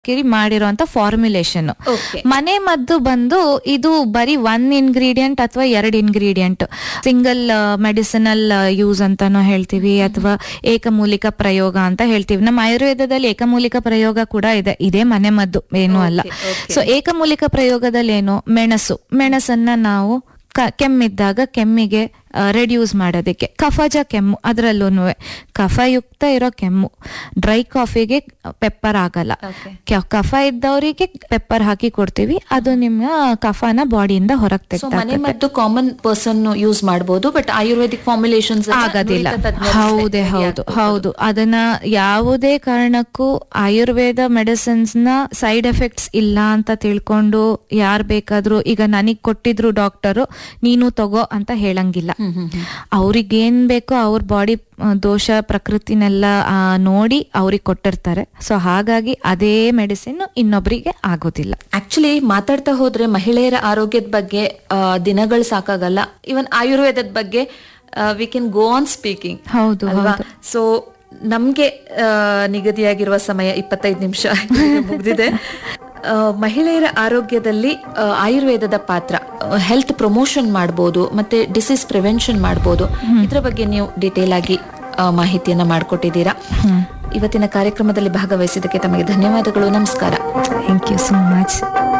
ಕಿರಿ ಮಾಡಿರೋಂತ formulation Okay. ಮನೆ ಮದ್ದು ಬಂದು ಇದು ಬರೀ ಒನ್ ಇಂಗ್ರೀಡಿಯಂಟ್ ಅಥವಾ ಎರಡು ಇಂಗ್ರೀಡಿಯಂಟ್ ಸಿಂಗಲ್ ಮೆಡಿಸಿನಲ್ ಯೂಸ್ ಅಂತಾನು ಹೇಳ್ತೀವಿ ಅಥವಾ ಏಕಮೂಲಿಕ ಪ್ರಯೋಗ ಅಂತ ಹೇಳ್ತೀವಿ ನಮ್ಮ ಆಯುರ್ವೇದದಲ್ಲಿ ಏಕಮೂಲಿಕ ಪ್ರಯೋಗ ಕೂಡ ಇದೆ ಇದೇ ಮನೆ ಮದ್ದು ಏನೂ ಅಲ್ಲ Okay, okay. ಸೊ ಏಕಮೂಲಿಕ ಪ್ರಯೋಗದಲ್ಲಿ ಏನು ಮೆಣಸು ಮೆಣಸನ್ನ ನಾವು ಕ- ಕೆಮ್ಮಿದ್ದಾಗ ಕೆಮ್ಮಿಗೆ ರೆಡ್ಯೂಸ್ ಮಾಡೋದಕ್ಕೆ ಕಫಜ ಕೆಮ್ಮು ಅದರಲ್ಲೂ ಕಫಯುಕ್ತ ಇರೋ ಕೆಮ್ಮು ಡ್ರೈ ಕಾಫಿಗೆ ಪೆಪ್ಪರ್ ಆಗಲ್ಲ Okay. ಕ- ಕಫ ಇದ್ದವರಿಗೆ ಪೆಪ್ಪರ್ ಹಾಕಿ ಕೊಡ್ತೀವಿ ಅದು ನಿಮ್ಮ ಕಫನ ಬಾಡಿಯಿಂದ ಹೊರಗೆ ಸೊ ಮನೆ ತೆಗ್ದು ಮದ್ದು ಕಾಮನ್ ಪರ್ಸನ್ ಯೂಸ್ ಮಾಡಬಹುದು ಬಟ್ ಆಯುರ್ವೇದಿಕ್ ಫಾರ್ಮುಲೇಷನ್ಸ್ ಆಗೋದಿಲ್ಲ ಹೌದೇ ಹೌದು ಹೌದು ಅದನ್ನ ಯಾವುದೇ ಕಾರಣಕ್ಕೂ ಆಯುರ್ವೇದ ಮೆಡಿಸಿನ್ಸ್ ನ ಸೈಡ್ ಎಫೆಕ್ಟ್ಸ್ ಇಲ್ಲ ಅಂತ ತಿಳ್ಕೊಂಡು ಯಾರ್ ಬೇಕಾದ್ರೂ ಈಗ ನನಗ್ ಕೊಟ್ಟಿದ್ರು ಡಾಕ್ಟರು ನೀನು ತಗೋ ಅಂತ ಹೇಳಂಗಿಲ್ಲ ಅವ್ರಿಗೇನ್ ಬೇಕೋ ಅವ್ರ ಬಾಡಿ ದೋಷ ಪ್ರಕೃತಿನೆಲ್ಲ ಆ, ನೋಡಿ ಅವ್ರಿಗೆ ಕೊಟ್ಟಿರ್ತಾರೆ ಸೊ ಹಾಗಾಗಿ ಅದೇ ಮೆಡಿಸಿನ್ ಇನ್ನೊಬ್ರಿಗೆ ಆಗೋದಿಲ್ಲ ಆಕ್ಚುಲಿ ಮಾತಾಡ್ತಾ ಹೋದ್ರೆ ಮಹಿಳೆಯರ ಆರೋಗ್ಯದ ಬಗ್ಗೆ ದಿನಗಳು ಸಾಕಾಗಲ್ಲ ಇವನ್ ಆಯುರ್ವೇದದ ಬಗ್ಗೆ we can go on speaking ಹೌದು, ಅಲ್ವಾ ಹೌದು. ಸೊ ನಮ್ಗೆ ಆ, ನಿಗದಿಯಾಗಿರುವ ಸಮಯ ಇಪ್ಪತ್ತೈದು ನಿಮಿಷ ಮುಗಿದಿದೆ ಆ, ಮಹಿಳೆಯರ ಆರೋಗ್ಯದಲ್ಲಿ ಆ, ಆಯುರ್ವೇದದ ಪಾತ್ರ ಹೆಲ್ತ್ ಪ್ರಮೋಷನ್ ಮಾಡ್ಬೋದು ಮತ್ತೆ ಡಿಸೀಸ್ ಪ್ರಿವೆನ್ಷನ್ ಮಾಡ್ಬೋದು ಇದ್ರ ಬಗ್ಗೆ ನೀವು ಡಿಟೇಲ್ ಆಗಿ ಆ, ಮಾಹಿತಿಯನ್ನ ಮಾಡಿಕೊಟ್ಟಿದ್ದೀರಾ ಇವತ್ತಿನ ಕಾರ್ಯಕ್ರಮದಲ್ಲಿ ಭಾಗವಹಿಸಿದ್ದಕ್ಕೆ ತಮಗೆ ಧನ್ಯವಾದಗಳು ನಮಸ್ಕಾರ ಥ್ಯಾಂಕ್ ಯು ಸೋ ಮಚ್